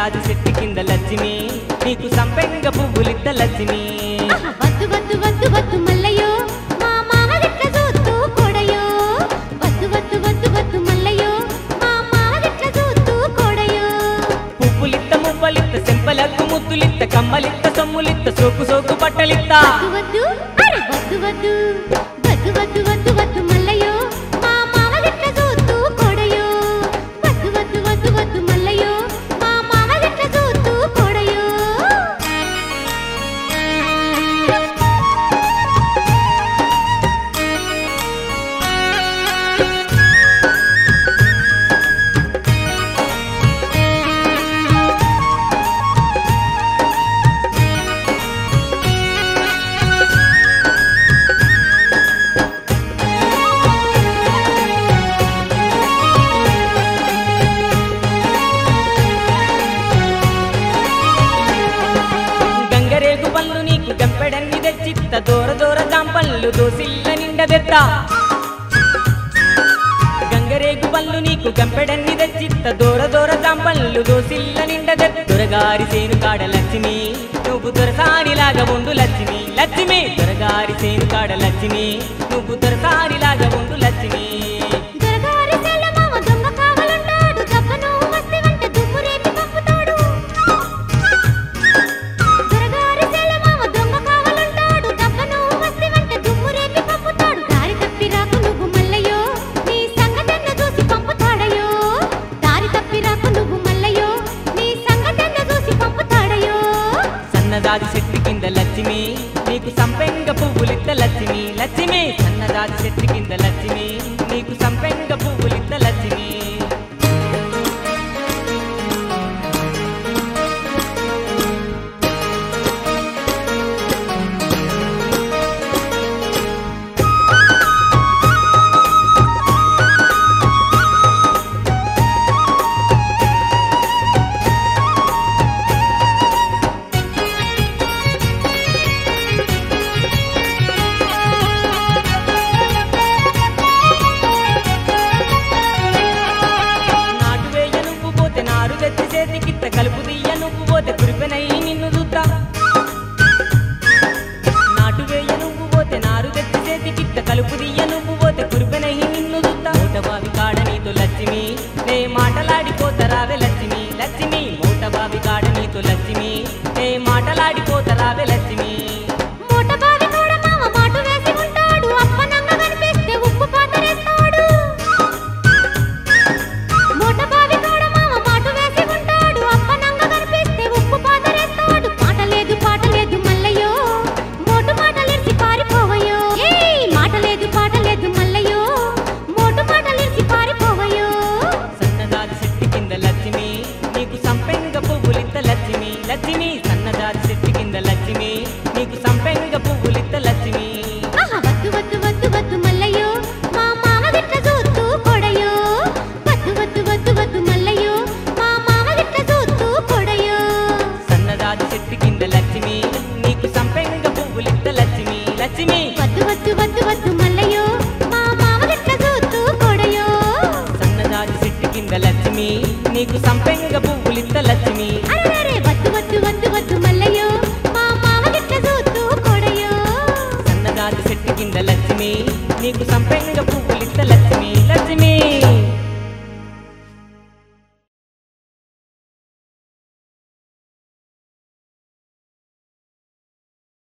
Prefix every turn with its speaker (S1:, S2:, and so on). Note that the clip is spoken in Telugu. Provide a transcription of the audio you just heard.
S1: సన్నజాజి చెట్టు కింద లక్ష్మి నీకు సంపెంగ పువ్వులిద్ద లక్ష్మి
S2: ఆహా, వద్దు వద్దు వద్దు వద్దు మల్లయ్యో మా మామ గిట్ల చూస్తూ కొడయో వద్దు వద్దు వద్దు వద్దు మల్లయ్యో మా మామ గిట్ల చూస్తూ కొడయో
S1: పువ్వులిత్త మువ్వలిత్త సెంపలక్కు ముద్దులిత్త కమ్మలిత్త సొమ్ములిత్త సోకు సోకు బట్టలిత్త
S2: వద్దు వద్దు అరే వద్దు వద్దు వద్దు వద్దు వద్దు వద్దు మల్లయ్యో మా మామ గిట్ల చూస్తూ కొడయో వద్దు వద్దు వద్దు వద్దు మల్లయ్యో మా మామ గిట్ల చూస్తూ కొడయో
S1: గంగరేగు పళ్ళు నీకు గంపెడన్ని తెచ్చిత్త దూర దూర జాంపళ్ళు దోసిల్ల నిండదెత్త గంగరేగు పళ్ళు నీకు గంపెడన్ని తెచ్చిత్త దూర దూర జాంపళ్ళు దోసిల్ల నిండదెత్త దొరగారి సేను కాడ లక్ష్మి నువ్వు దొరసారిలాగా ఉండు లక్ష్మి లక్ష్మి దొరగారి సేను కాడ లక్ష్మి నువ్వు దొరసారిలాగా ఉండు లక్ష్మి
S2: దొరగారి సెల్ల మామ దొంగ కావలుంటాడు దెబ్బను వస్తేవంటే దుమ్ము రేపి పంపుతాడు దొరగారి సెల్ల మామ దొంగ కావలుంటాడు దెబ్బను వస్తేవంటే దుమ్ము రేపి పంపుతాడు దారి తప్పి రాకు నువ్వు మల్లయ్యో నీ సంగతెన్న చూసి పంపుతాడయ్యో దారి తప్పి రాకు నువ్వు మల్లయ్యో నీ సంగతెన్న చూసి పంపుతాడయ్యో
S1: సన్నదాది చెట్టు కింద లక్ష్మి నీకు సంపెంగ పువ్వులిత్త లక్ష్మి లక్ష్మి సన్నదాది చెట్టు కింద లక్ష్మి నీకు సంపెంగ పువ్వులిత్త లక్ష్మి నాటు వేయ నువ్వు పోతే నారు తెచ్చి చేతికిత్త కలుపు తీయ నువ్వు పోతే కురిపెనై నిన్ను చూద్దా నాటు వేయ నువ్వు పోతే నారు తెచ్చి చేతికిత్త కలుపు తీయ నువ్వు పోతే కురిపెనై నిన్ను చూద్దా మూట బావి కాడ నీతో లక్ష్మి నే మాటలాడిపోతరావే లక్ష్మి లక్ష్మి మూట బావి కాడ నీతో లక్ష్మి నే మాటలాడిపోతరావే లక్ష్మి
S2: మూట బావి కూడా మామ మాటు వేసి ఉంటాడు అప్పనంగ కనిపిస్తే ఉప్పు పాతరేస్తాడు మూట బావి కూడా మామ మాటు వేసి ఉంటాడు అప్పనంగ కనిపిస్తే ఉప్పు పాతరేస్తాడు పాట లేదు పాట లేదు మల్లయ్యో మోటు మాటలిర్చి పారిపోవయ్యో ఏయ్ మాట లేదు పాట లేదు మల్లయ్యో మోటు మాటలిర్చి పారిపోవయ్యో
S1: సన్నదాది చెట్టు కింద లక్ష్మి నీకు సంపెంగ పువ్వులిత్త లక్ష్మి లక్ష్మి సన్నదాది చెట్టు కింద లక్ష్మి నీకు సంపెంగ పువ్వులిత్త లక్ష్మి
S2: ఆహా వద్దు వద్దు వద్దు వద్దు మల్లయ్యో మా మామ గిట్ల చూస్తూ కొడయో వద్దు వద్దు వద్దు వద్దు మల్లయ్యో మా మామ గిట్ల చూస్తూ కొడయో
S1: సన్నదాది చెట్టు కింద లక్ష్మి నీకు సంపెంగ పువ్వులిత్త లక్ష్మి లక్ష్మి
S2: వద్దు వద్దు వద్దు వద్దు మల్లయ్యో మా మామ గిట్ల చూస్తూ కొడయో
S1: సన్నదాది చెట్టు కింద లక్ష్మి నీకు సంపెంగ పువ్వులిత్త లక్ష్మి
S2: అరెరే వద్దు వద్దు వద్దు వద్దు మల్లయ్యో మా మామ గిట్ల చూస్తూ కొడయో
S1: సన్నదాది చెట్టు కింద లక్ష్మి నీకు సంపెంగ పువ్వులిత్త లక్ష్మి లక్ష్మి